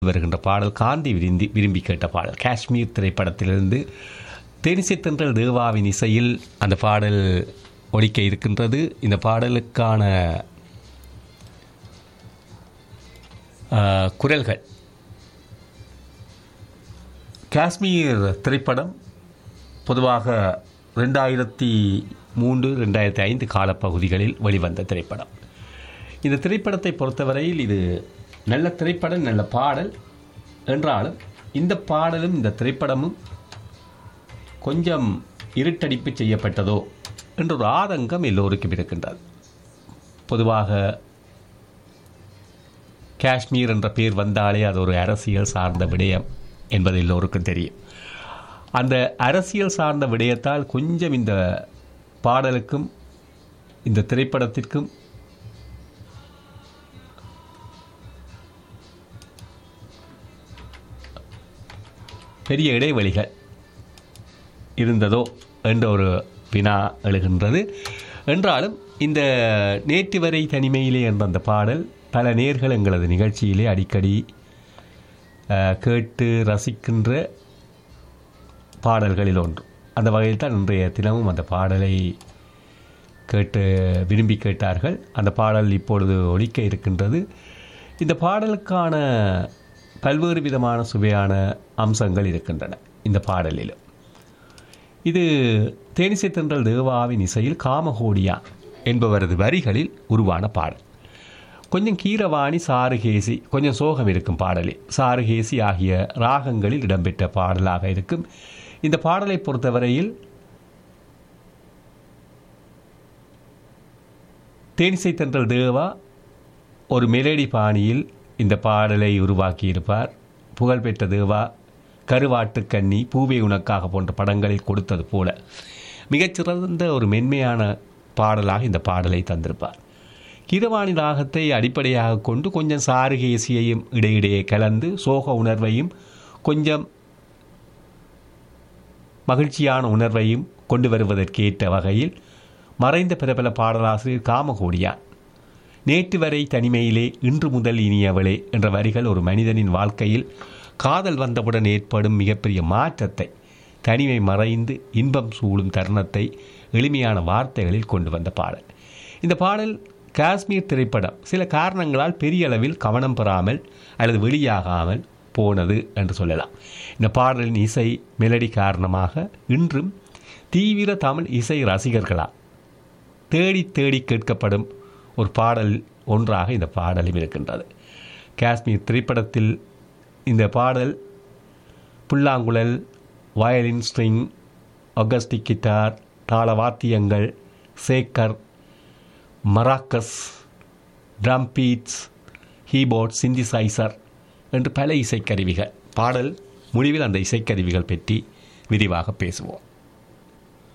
வருகின்ற பாடல் காந்தி விரும்பி விரும்பி கேட்ட பாடல் காஷ்மீர் திரைப்படத்திலிருந்து தேனிசை தென்றல் தேவாவின் இசையில் அந்த பாடல் ஒலிக்க இருக்கின்றது இந்த பாடலுக்கான ஆஹ், குரல்கள் காஷ்மீர் திரைப்படம் பொதுவாக ரெண்டாயிரத்தி மூன்று ரெண்டாயிரத்தி ஐந்து காலப்பகுதிகளில் வெளிவந்த திரைப்படம் இந்த திரைப்படத்தை பொறுத்தவரையில் இது நல்ல திரைப்படம் நல்ல பாடல் என்றாலும் இந்த பாடலும் இந்த திரைப்படமும் கொஞ்சம் இருட்டடிப்பு செய்யப்பட்டதோ என்ற ஒரு ஆதங்கம் எல்லோருக்கும் இருக்கின்றது பொதுவாக காஷ்மீர் என்ற பேர் வந்தாலே அது ஒரு அரசியல் சார்ந்த விடயம் என்பது எல்லோருக்கும் தெரியும் அந்த அரசியல் சார்ந்த விடயத்தால் கொஞ்சம் இந்த பாடலுக்கும் இந்த திரைப்படத்திற்கும் பெரிய இடைவெளிகள் இருந்ததோ என்ற ஒரு வினா எழுகின்றது என்றாலும் இந்த நேற்று வரை தனிமையிலே என்ற அந்த பாடல் பல நேர்கள் எங்களது நிகழ்ச்சியிலே அடிக்கடி அஹ், கேட்டு ரசிக்கின்ற பாடல்களில் ஒன்று அந்த வகையில் தான் இன்றைய தினமும் அந்த பாடலை கேட்டு விரும்பி கேட்டார்கள் அந்த பாடல் இப்பொழுது ஒலிக்க இருக்கின்றது இந்த பாடலுக்கான பல்வேறு விதமான சுவையான அம்சங்கள் இருக்கின்றன இந்த பாடலிலும் இது தேனிசை தென்றல் தேவாவின் இசையில் காமகோடியா என்பவரது வரிகளில் உருவான பாடல் கொஞ்சம் கீரவாணி சாருகேசி கொஞ்சம் சோகம் இருக்கும் பாடலில் சாருகேசி ஆகிய ராகங்களில் இடம்பெற்ற பாடலாக இருக்கும் இந்த பாடலை பொறுத்தவரையில் தேனிசை தென்றல் தேவா ஒரு மெலடி பாணியில் இந்த பாடலை உருவாக்கியிருப்பார் புகழ்பெற்ற தேவா கருவாட்டு கன்னி பூவே உனக்காக போன்ற படங்களில் கொடுத்தது போல மிகச்சிறந்த ஒரு மென்மையான பாடலாக இந்த பாடலை தந்திருப்பார் கீரவாணி ராகத்தை அடிப்படையாக கொண்டு கொஞ்சம் சாருகேசியையும் இடையிடையே கலந்து சோக உணர்வையும் கொஞ்சம் மகிழ்ச்சியான உணர்வையும் கொண்டு வருவதற்கேற்ற வகையில் மறைந்த பிரபல பாடலாசிரியர் காமகோடியான் நேற்று வரை தனிமையிலே இன்று முதல் இனியவளே என்ற வரிகள் ஒரு மனிதனின் வாழ்க்கையில் காதல் வந்தவுடன் ஏற்படும் மிகப்பெரிய மாற்றத்தை தனிமை மறைந்து இன்பம் சூழும் தருணத்தை எளிமையான வார்த்தைகளில் கொண்டு வந்த பாடல் இந்த பாடல் காஷ்மீர் திரைப்படம் சில காரணங்களால் பெரிய அளவில் கவனம் பெறாமல் அல்லது வெளியாகாமல் போனது என்று சொல்லலாம் இந்த பாடலின் இசை மெலடி காரணமாக இன்றும் தீவிர தமிழ் இசை ரசிகர்களால் தேடி தேடி கேட்கப்படும் ஒரு பாடல் ஒன்றாக இந்த பாடலும் இருக்கின்றது காஷ்மீர் திரைப்படத்தில் இந்த பாடல் புல்லாங்குழல் வயலின் ஸ்ட்ரிங் ஒகஸ்டிக் கிட்டார் தாள வாத்தியங்கள் shaker maracas drum beats keyboard synthesizer என்று பல இசைக்கருவிகள் பாடல் முடிவில் அந்த இசைக்கருவிகள் பற்றி விரிவாக பேசுவோம்